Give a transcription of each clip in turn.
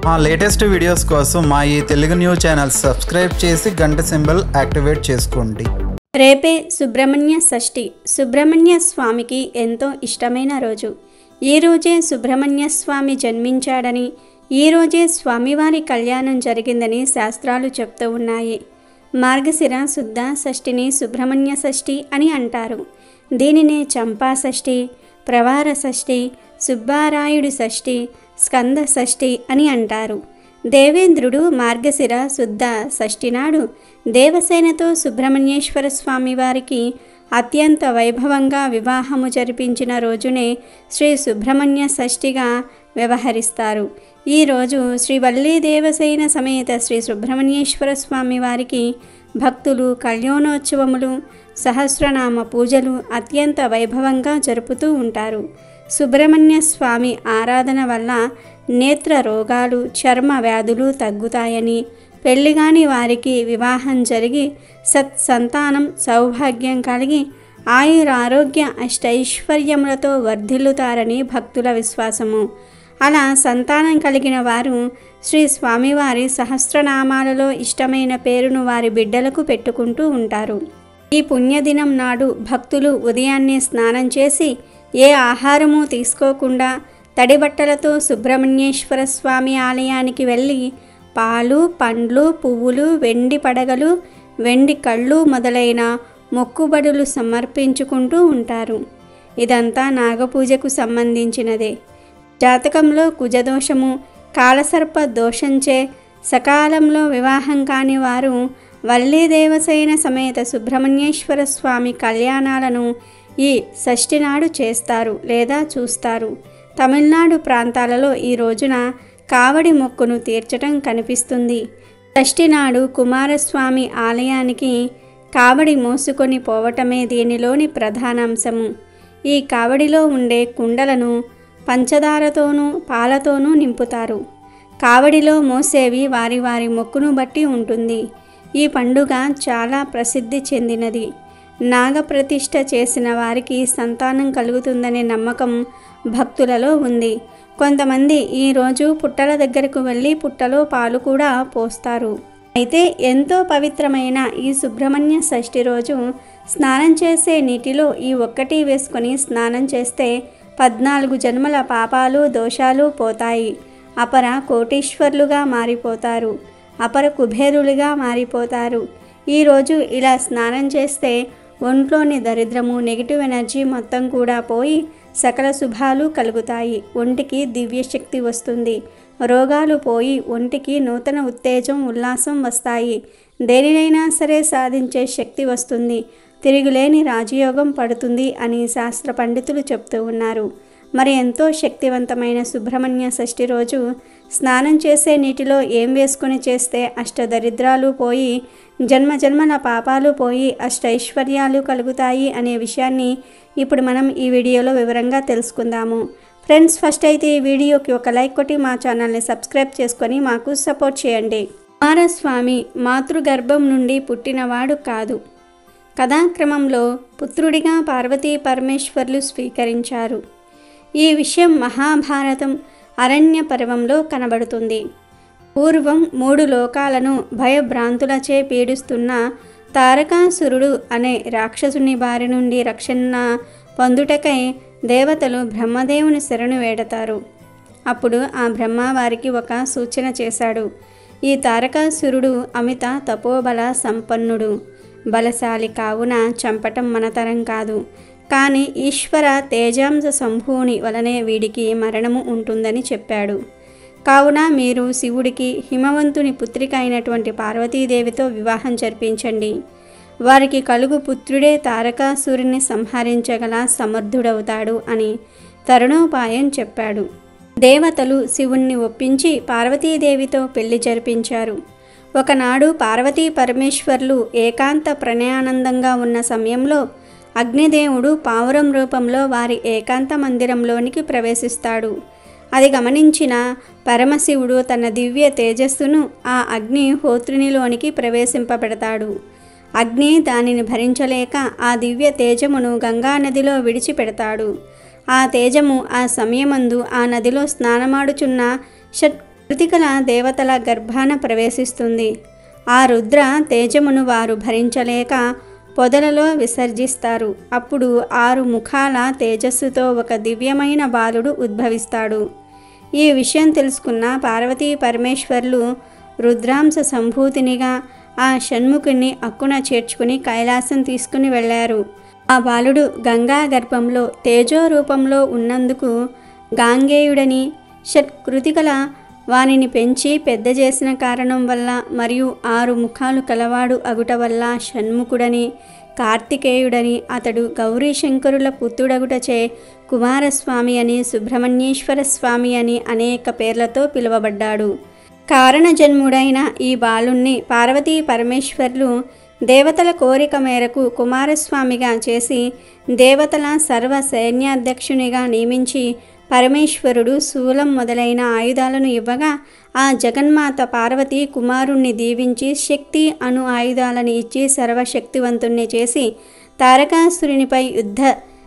మా latest videos కోసం మా ఈ తెలుగు న్యూస్ ఛానల్ సబ్స్క్రైబ్ చేసి గంట సింబల్ యాక్టివేట్ చేసుకోండి రేపే సుబ్రహ్మణ్య షష్ఠి సుబ్రహ్మణ్య స్వామికి ఎంతో ఇష్టమైన రోజు ఈ రోజే సుబ్రహ్మణ్య స్వామి జన్మించాడని ఈ రోజే స్వామివారి కళ్యాణం జరిగిందని శాస్త్రాలు చెప్తూ ఉన్నాయి మార్గశిర శుద్ధ షష్ఠిని సుబ్రహ్మణ్య షష్ఠి అని అంటారు దీనినే చంపా షష్ఠి ప్రవార షష్ఠి సుబ్బారాయుడు షష్ఠి స్కంద షష్ఠి అని అంటారు దేవేంద్రుడు మార్గశిర శుద్ధ షష్ఠి నాడు దేవసేనతో సుబ్రహ్మణ్యేశ్వర స్వామి వారికి అత్యంత వైభవంగా వివాహము జరిపించిన రోజునే శ్రీ సుబ్రహ్మణ్య షష్ఠిగా వ్యవహరిస్తారు ఈ రోజు శ్రీ వల్లీ దేవసేన సమేత శ్రీ సుబ్రహ్మణ్యేశ్వర స్వామి వారికి భక్తులు కళ్యాణోత్సవములు సహస్రనామ పూజలు అత్యంత వైభవంగా జరుపుతూ ఉంటారు సుబ్రహ్మణ్య స్వామి ఆరాధన వల్ల నేత్ర రోగాలు చర్మ వ్యాధులు తగ్గుతాయని పెళ్లిగాని వారికి వివాహం జరిగి సత్ సంతానం సౌభాగ్యం కలిగి ఆయురారోగ్య అష్టైశ్వర్యములతో వర్ధిల్లుతారని భక్తుల విశ్వాసము అలా సంతానం కలిగిన వారు శ్రీ స్వామివారి సహస్రనామాలలో ఇష్టమైన పేరును వారి బిడ్డలకు పెట్టుకుంటూ ఉంటారు ఈ పుణ్యదినం నాడు భక్తులు ఉదయాన్నే స్నానం చేసి ఏ ఆహారము తీసుకోకుండా తడి బట్టలతో సుబ్రహ్మణ్యేశ్వర స్వామి ఆలయానికి వెళ్ళి పాలు పండ్లు పువ్వులు వెండి పడగలు వెండి కళ్ళు మొదలైన మొక్కుబడులు సమర్పించుకుంటూ ఉంటారు ఇదంతా నాగపూజకు సంబంధించినదే జాతకంలో కుజదోషము కాలసర్ప దోషంచే సకాలంలో వివాహం కాని వారు వల్లీ దేవసేన సమేత సుబ్రహ్మణ్యేశ్వర స్వామి కళ్యాణాలను ఈ షష్ఠి నాడు చేస్తారు లేదా చూస్తారు తమిళనాడు ప్రాంతాలలో ఈ రోజున కావడి మొక్కును తీర్చటం కనిపిస్తుంది షష్ఠి నాడు కుమారస్వామి ఆలయానికి కావడి మోసుకొని పోవటమే దీనిలోని ప్రధానాంశము ఈ కావడిలో ఉండే కుండలను పంచదారతోనూ పాలతోనూ నింపుతారు కావడిలో మోసేవి వారి వారి మొక్కును బట్టి ఉంటుంది ఈ పండుగ చాలా ప్రసిద్ధి చెందినది నాగప్రతిష్ఠ చేసిన వారికి సంతానం కలుగుతుందనే నమ్మకం భక్తులలో ఉంది కొంతమంది ఈరోజు పుట్టల దగ్గరకు వెళ్ళి పుట్టలో పాలు కూడా పోస్తారు అయితే ఎంతో పవిత్రమైన ఈ సుబ్రహ్మణ్య షష్ఠి రోజు స్నానం చేసే నీటిలో ఈ ఒక్కటి వేసుకొని స్నానం చేస్తే పద్నాలుగు జన్మల పాపాలు దోషాలు పోతాయి అపర కోటీశ్వర్లుగా మారిపోతారు అపర కుబేరులుగా మారిపోతారు ఈరోజు ఇలా స్నానం చేస్తే ఒంట్లోని దరిద్రము నెగిటివ్ ఎనర్జీ మొత్తం కూడా పోయి సకల శుభాలు కలుగుతాయి ఒంటికి దివ్యశక్తి వస్తుంది రోగాలు పోయి ఒంటికి నూతన ఉత్తేజం ఉల్లాసం వస్తాయి దేనినైనా సరే సాధించే శక్తి వస్తుంది తిరుగులేని రాజయోగం పడుతుంది అని శాస్త్ర పండితులు చెప్తూ ఉన్నారు మరి ఎంతో శక్తివంతమైన సుబ్రహ్మణ్య షష్ఠి రోజు స్నానం చేసే నీటిలో ఏం వేసుకుని చేస్తే అష్టదరిద్రాలు పోయి జన్మ జన్మల పాపాలు పోయి అష్టైశ్వర్యాలు కలుగుతాయి అనే విషయాన్ని ఇప్పుడు మనం ఈ వీడియోలో వివరంగా తెలుసుకుందాము ఫ్రెండ్స్ ఫస్ట్ అయితే ఈ వీడియోకి ఒక లైక్ కొట్టి మా ఛానల్ని సబ్స్క్రైబ్ చేసుకొని మాకు సపోర్ట్ చేయండి కుమారస్వామి మాతృగర్భం నుండి పుట్టినవాడు కాదు కథాక్రమంలో పుత్రుడిగా పార్వతీ పరమేశ్వర్లు స్వీకరించారు ఈ విషయం మహాభారతం అరణ్య పర్వంలో కనబడుతుంది పూర్వం మూడు లోకాలను భయభ్రాంతులచే పీడిస్తున్న తారకాసురుడు అనే రాక్షసుని బారి నుండి రక్షణ పొందుటకై దేవతలు బ్రహ్మదేవుని శరణు వేడతారు అప్పుడు ఆ బ్రహ్మ వారికి ఒక సూచన చేశాడు ఈ తారకాసురుడు అమిత తపోబల సంపన్నుడు బలశాలి కావున చంపటం మనతరం కాదు కానీ ఈశ్వర తేజాంశ సంభూని వలనే వీడికి మరణము ఉంటుందని చెప్పాడు కావున మీరు శివుడికి హిమవంతుని పుత్రిక అయినటువంటి పార్వతీదేవితో వివాహం జరిపించండి వారికి కలుగు పుత్రుడే తారకాసురుని సంహరించగల సమర్థుడవుతాడు అని తరుణోపాయం చెప్పాడు దేవతలు శివుణ్ణి ఒప్పించి పార్వతీదేవితో పెళ్లి జరిపించారు ఒకనాడు పార్వతీ పరమేశ్వర్లు ఏకాంత ప్రణయానందంగా ఉన్న సమయంలో అగ్నిదేవుడు పావురం రూపంలో వారి ఏకాంత మందిరంలోనికి ప్రవేశిస్తాడు అది గమనించిన పరమశివుడు తన దివ్య తేజస్సును ఆ అగ్ని హోత్రునిలోనికి ప్రవేశింపబెడతాడు అగ్ని దానిని భరించలేక ఆ దివ్య తేజమును గంగా నదిలో విడిచిపెడతాడు ఆ తేజము ఆ సమయమందు ఆ నదిలో స్నానమాడుచున్న షట్ కృతికల దేవతల గర్భాన ప్రవేశిస్తుంది ఆ రుద్ర తేజమును వారు భరించలేక పొదలలో విసర్జిస్తారు అప్పుడు ఆరు ముఖాల తేజస్సుతో ఒక దివ్యమైన బాలుడు ఉద్భవిస్తాడు ఈ విషయం తెలుసుకున్న పార్వతీ పరమేశ్వర్లు రుద్రాంశ సంభూతినిగా ఆ షణ్ముఖుని అక్కున చేర్చుకుని కైలాసం తీసుకుని వెళ్ళారు ఆ బాలుడు గంగా గర్భంలో తేజో రూపంలో ఉన్నందుకు గాంగేయుడని షట్కృతికల వానిని పెంచి పెద్ద చేసిన కారణం వల్ల మరియు ఆరు ముఖాలు కలవాడు అగుట వల్ల షణ్ముఖుడని కార్తికేయుడని అతడు గౌరీ శంకరుల పుత్రుడగుటచే కుమారస్వామి అని సుబ్రహ్మణ్యేశ్వర స్వామి అని అనేక పేర్లతో పిలువబడ్డాడు కారణజన్ముడైన ఈ బాలుణ్ణి పార్వతీ పరమేశ్వర్లు దేవతల కోరిక మేరకు కుమారస్వామిగా చేసి దేవతల సర్వ సైన్యాధ్యక్షునిగా నియమించి పరమేశ్వరుడు శూలం మొదలైన ఆయుధాలను ఇవ్వగా ఆ జగన్మాత పార్వతి కుమారుణ్ణి దీవించి శక్తి అను ఆయుధాలను ఇచ్చి సర్వశక్తివంతుణ్ణి చేసి తారకాసురునిపై యుద్ధ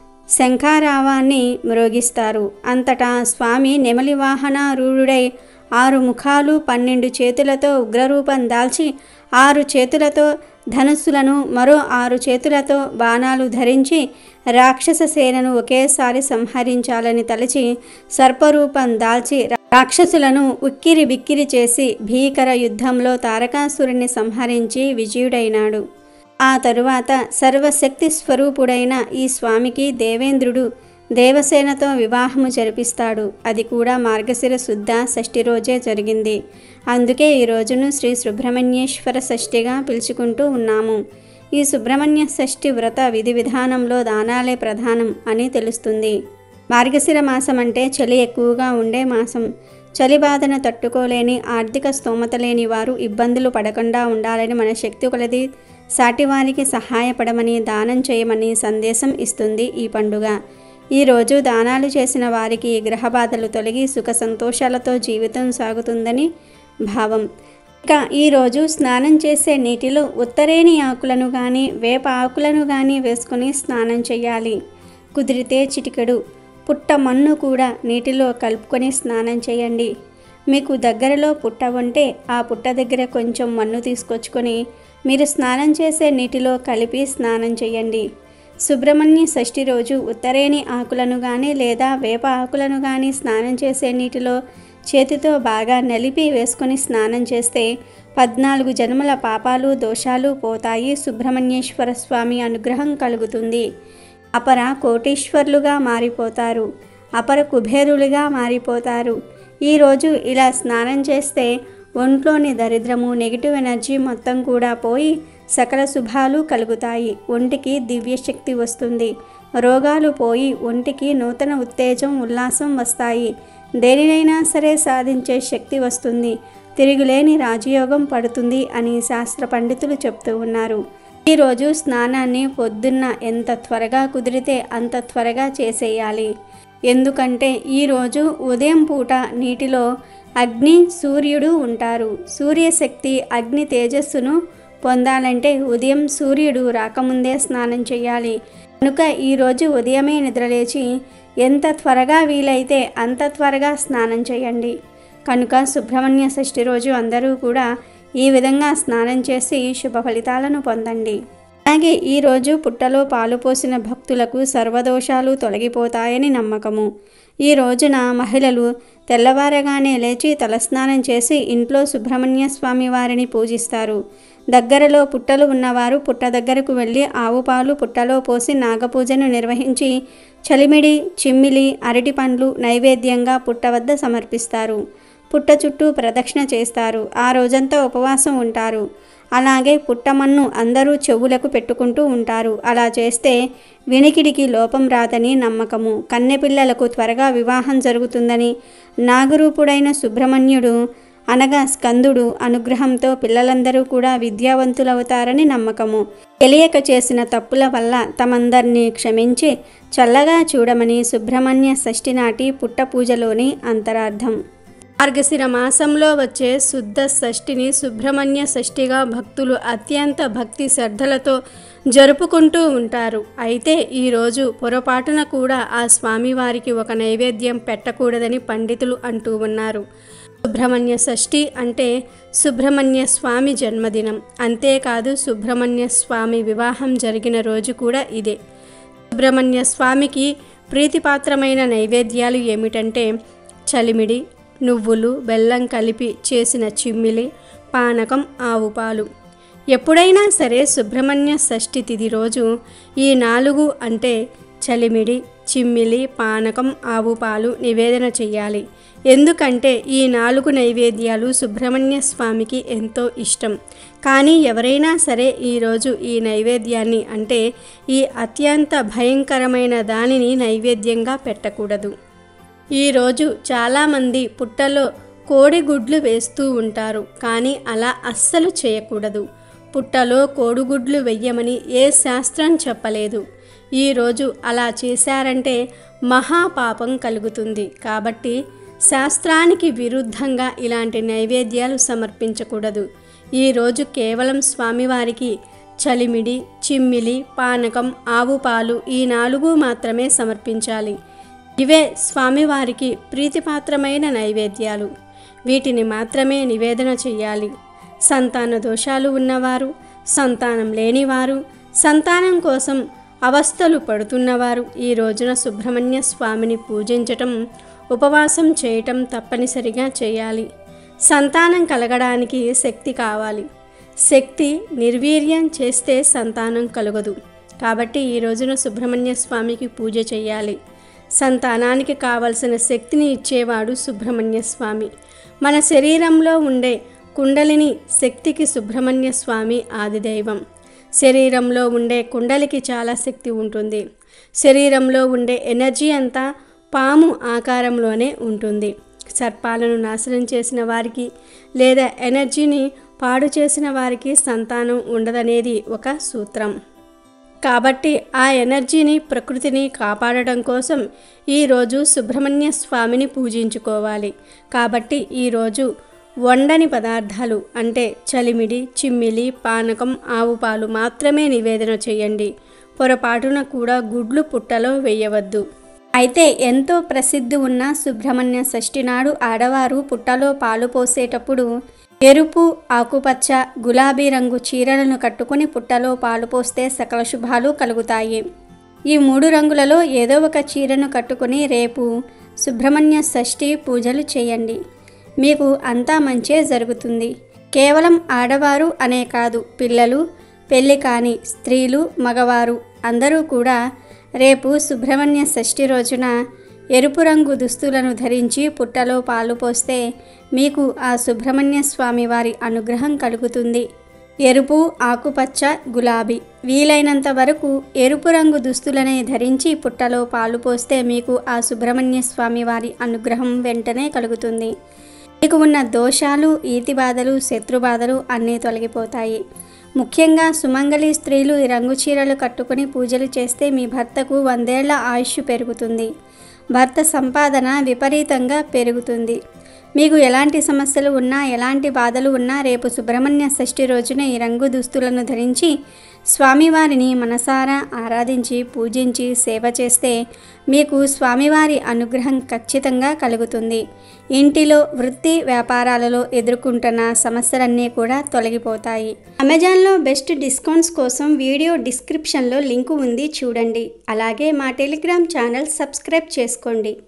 శంఖారావాన్ని మ్రోగిస్తారు అంతటా స్వామి నెమలి వాహనారూఢుడై ఆరు ముఖాలు పన్నెండు చేతులతో ఉగ్రరూపం దాల్చి ఆరు చేతులతో ధనుస్సులను మరో ఆరు చేతులతో బాణాలు ధరించి రాక్షస సేనను ఒకేసారి సంహరించాలని తలచి సర్పరూపం దాల్చి రాక్షసులను ఉక్కిరి బిక్కిరి చేసి భీకర యుద్ధంలో తారకాసురుణ్ణి సంహరించి విజయుడైనాడు ఆ తరువాత సర్వశక్తి స్వరూపుడైన ఈ స్వామికి దేవేంద్రుడు దేవసేనతో వివాహము జరిపిస్తాడు అది కూడా మార్గశిర శుద్ధ షష్ఠి రోజే జరిగింది అందుకే ఈ రోజును శ్రీ సుబ్రహ్మణ్యేశ్వర షష్ఠిగా పిలుచుకుంటూ ఉన్నాము ఈ సుబ్రహ్మణ్య షష్ఠి వ్రత విధి విధానంలో దానాలే ప్రధానం అని తెలుస్తుంది మార్గశిర మాసం అంటే చలి ఎక్కువగా ఉండే మాసం చలి బాధన తట్టుకోలేని ఆర్థిక స్తోమత లేని వారు ఇబ్బందులు పడకుండా ఉండాలని మన శక్తి కొలది సాటివారికి సహాయపడమని దానం చేయమని సందేశం ఇస్తుంది ఈ పండుగ ఈరోజు దానాలు చేసిన వారికి గ్రహబాధలు తొలగి సుఖ సంతోషాలతో జీవితం సాగుతుందని భావం ఇక ఈరోజు స్నానం చేసే నీటిలో ఉత్తరేణి ఆకులను కానీ వేప ఆకులను కానీ వేసుకొని స్నానం చేయాలి కుదిరితే చిటికెడు పుట్ట మన్ను కూడా నీటిలో కలుపుకొని స్నానం చేయండి మీకు దగ్గరలో పుట్ట ఉంటే ఆ పుట్ట దగ్గర కొంచెం మన్ను తీసుకొచ్చుకొని మీరు స్నానం చేసే నీటిలో కలిపి స్నానం చేయండి సుబ్రహ్మణ్య షష్ఠి రోజు ఉత్తరేణి ఆకులను కానీ లేదా వేప ఆకులను కానీ స్నానం చేసే నీటిలో చేతితో బాగా నలిపి వేసుకొని స్నానం చేస్తే పద్నాలుగు జన్మల పాపాలు దోషాలు పోతాయి సుబ్రహ్మణ్యేశ్వర స్వామి అనుగ్రహం కలుగుతుంది అపర కోటీశ్వర్లుగా మారిపోతారు అపర కుబేరులుగా మారిపోతారు ఈరోజు ఇలా స్నానం చేస్తే ఒంట్లోని దరిద్రము నెగిటివ్ ఎనర్జీ మొత్తం కూడా పోయి సకల శుభాలు కలుగుతాయి ఒంటికి దివ్యశక్తి వస్తుంది రోగాలు పోయి ఒంటికి నూతన ఉత్తేజం ఉల్లాసం వస్తాయి దేనినైనా సరే సాధించే శక్తి వస్తుంది తిరుగులేని రాజయోగం పడుతుంది అని శాస్త్ర పండితులు చెప్తూ ఉన్నారు ఈరోజు స్నానాన్ని పొద్దున్న ఎంత త్వరగా కుదిరితే అంత త్వరగా చేసేయాలి ఎందుకంటే ఈరోజు ఉదయం పూట నీటిలో అగ్ని సూర్యుడు ఉంటారు సూర్యశక్తి అగ్ని తేజస్సును పొందాలంటే ఉదయం సూర్యుడు రాకముందే స్నానం చేయాలి కనుక ఈరోజు ఉదయమే నిద్రలేచి ఎంత త్వరగా వీలైతే అంత త్వరగా స్నానం చేయండి కనుక సుబ్రహ్మణ్య షష్ఠి రోజు అందరూ కూడా ఈ విధంగా స్నానం చేసి శుభ ఫలితాలను పొందండి అలాగే ఈరోజు పుట్టలో పాలు పోసిన భక్తులకు సర్వదోషాలు తొలగిపోతాయని నమ్మకము ఈ రోజున మహిళలు తెల్లవారగానే లేచి తలస్నానం చేసి ఇంట్లో సుబ్రహ్మణ్య స్వామి వారిని పూజిస్తారు దగ్గరలో పుట్టలు ఉన్నవారు పుట్ట దగ్గరకు వెళ్ళి ఆవు పాలు పుట్టలో పోసి నాగపూజను నిర్వహించి చలిమిడి చిమ్మిలి అరటి పండ్లు నైవేద్యంగా పుట్ట వద్ద సమర్పిస్తారు పుట్ట చుట్టూ ప్రదక్షిణ చేస్తారు ఆ రోజంతా ఉపవాసం ఉంటారు అలాగే పుట్టమన్ను అందరూ చెవులకు పెట్టుకుంటూ ఉంటారు అలా చేస్తే వినికిడికి లోపం రాదని నమ్మకము కన్నెపిల్లలకు త్వరగా వివాహం జరుగుతుందని నాగరూపుడైన సుబ్రహ్మణ్యుడు అనగా స్కందుడు అనుగ్రహంతో పిల్లలందరూ కూడా విద్యావంతులవుతారని నమ్మకము తెలియక చేసిన తప్పుల వల్ల తమందరినీ క్షమించి చల్లగా చూడమని సుబ్రహ్మణ్య షష్ఠి నాటి పుట్ట పూజలోని అంతరార్థం మార్గశిర మాసంలో వచ్చే శుద్ధ షష్ఠిని సుబ్రహ్మణ్య షష్ఠిగా భక్తులు అత్యంత భక్తి శ్రద్ధలతో జరుపుకుంటూ ఉంటారు అయితే ఈరోజు పొరపాటున కూడా ఆ స్వామివారికి ఒక నైవేద్యం పెట్టకూడదని పండితులు అంటూ ఉన్నారు సుబ్రహ్మణ్య షష్ఠి అంటే సుబ్రహ్మణ్య స్వామి జన్మదినం అంతేకాదు సుబ్రహ్మణ్య స్వామి వివాహం జరిగిన రోజు కూడా ఇదే సుబ్రహ్మణ్య స్వామికి ప్రీతిపాత్రమైన నైవేద్యాలు ఏమిటంటే చలిమిడి నువ్వులు బెల్లం కలిపి చేసిన చిమ్మిలి పానకం ఆవు పాలు ఎప్పుడైనా సరే సుబ్రహ్మణ్య షష్ఠి తిథి రోజు ఈ నాలుగు అంటే చలిమిడి చిమ్మిలి పానకం ఆవు పాలు నివేదన చేయాలి ఎందుకంటే ఈ నాలుగు నైవేద్యాలు సుబ్రహ్మణ్య స్వామికి ఎంతో ఇష్టం కానీ ఎవరైనా సరే ఈరోజు ఈ నైవేద్యాన్ని అంటే ఈ అత్యంత భయంకరమైన దానిని నైవేద్యంగా పెట్టకూడదు ఈరోజు చాలామంది పుట్టలో కోడిగుడ్లు వేస్తూ ఉంటారు కానీ అలా అస్సలు చేయకూడదు పుట్టలో కోడిగుడ్లు వెయ్యమని ఏ శాస్త్రం చెప్పలేదు ఈరోజు అలా చేశారంటే మహాపాపం కలుగుతుంది కాబట్టి శాస్త్రానికి విరుద్ధంగా ఇలాంటి నైవేద్యాలు సమర్పించకూడదు ఈరోజు కేవలం స్వామివారికి చలిమిడి చిమ్మిలి పానకం ఆవు పాలు ఈ నాలుగు మాత్రమే సమర్పించాలి ఇవే స్వామివారికి ప్రీతిపాత్రమైన నైవేద్యాలు వీటిని మాత్రమే నివేదన చేయాలి సంతాన దోషాలు ఉన్నవారు సంతానం లేనివారు సంతానం కోసం అవస్థలు పడుతున్నవారు ఈ రోజున సుబ్రహ్మణ్య స్వామిని పూజించటం ఉపవాసం చేయటం తప్పనిసరిగా చేయాలి సంతానం కలగడానికి శక్తి కావాలి శక్తి నిర్వీర్యం చేస్తే సంతానం కలగదు కాబట్టి ఈ రోజున సుబ్రహ్మణ్య స్వామికి పూజ చేయాలి సంతానానికి కావలసిన శక్తిని ఇచ్చేవాడు సుబ్రహ్మణ్య స్వామి మన శరీరంలో ఉండే కుండలిని శక్తికి సుబ్రహ్మణ్య స్వామి ఆదిదైవం శరీరంలో ఉండే కుండలికి చాలా శక్తి ఉంటుంది శరీరంలో ఉండే ఎనర్జీ అంతా పాము ఆకారంలోనే ఉంటుంది సర్పాలను నాశనం చేసిన వారికి లేదా ఎనర్జీని పాడు చేసిన వారికి సంతానం ఉండదనేది ఒక సూత్రం కాబట్టి ఆ ఎనర్జీని ప్రకృతిని కాపాడడం కోసం ఈరోజు సుబ్రహ్మణ్య స్వామిని పూజించుకోవాలి కాబట్టి ఈరోజు వండని పదార్థాలు అంటే చలిమిడి చిమ్మిలి పానకం ఆవు పాలు మాత్రమే నివేదన చేయండి పొరపాటున కూడా గుడ్లు పుట్టలో వేయవద్దు అయితే ఎంతో ప్రసిద్ధి ఉన్న సుబ్రహ్మణ్య షష్ఠి నాడు ఆడవారు పుట్టలో పాలు పోసేటప్పుడు ఎరుపు ఆకుపచ్చ గులాబీ రంగు చీరలను కట్టుకుని పుట్టలో పాలు పోస్తే సకల శుభాలు కలుగుతాయి ఈ మూడు రంగులలో ఏదో ఒక చీరను కట్టుకుని రేపు సుబ్రహ్మణ్య షష్ఠి పూజలు చేయండి మీకు అంతా మంచే జరుగుతుంది కేవలం ఆడవారు అనే కాదు పిల్లలు పెళ్లి కాని స్త్రీలు మగవారు అందరూ కూడా రేపు సుబ్రహ్మణ్య షష్ఠి రోజున ఎరుపు రంగు దుస్తులను ధరించి పుట్టలో పాలు పోస్తే మీకు ఆ సుబ్రహ్మణ్య స్వామి వారి అనుగ్రహం కలుగుతుంది ఎరుపు ఆకుపచ్చ గులాబీ వీలైనంత వరకు ఎరుపు రంగు దుస్తులనే ధరించి పుట్టలో పాలు పోస్తే మీకు ఆ సుబ్రహ్మణ్య స్వామి వారి అనుగ్రహం వెంటనే కలుగుతుంది మీకు ఉన్న దోషాలు ఈతి బాధలు శత్రుబాధలు అన్నీ తొలగిపోతాయి ముఖ్యంగా సుమంగళి స్త్రీలు ఈ రంగు చీరలు కట్టుకుని పూజలు చేస్తే మీ భర్తకు వందేళ్ల ఆయుష్ పెరుగుతుంది భర్త సంపాదన విపరీతంగా పెరుగుతుంది మీకు ఎలాంటి సమస్యలు ఉన్నా ఎలాంటి బాధలు ఉన్నా రేపు సుబ్రహ్మణ్య షష్ఠి రోజున ఈ రంగు దుస్తులను ధరించి స్వామివారిని మనసారా ఆరాధించి పూజించి సేవ చేస్తే మీకు స్వామివారి అనుగ్రహం ఖచ్చితంగా కలుగుతుంది ఇంటిలో వృత్తి వ్యాపారాలలో ఎదుర్కొంటున్న సమస్యలన్నీ కూడా తొలగిపోతాయి అమెజాన్లో బెస్ట్ డిస్కౌంట్స్ కోసం వీడియో డిస్క్రిప్షన్లో లింకు ఉంది చూడండి అలాగే మా టెలిగ్రామ్ ఛానల్ సబ్స్క్రైబ్ చేసుకోండి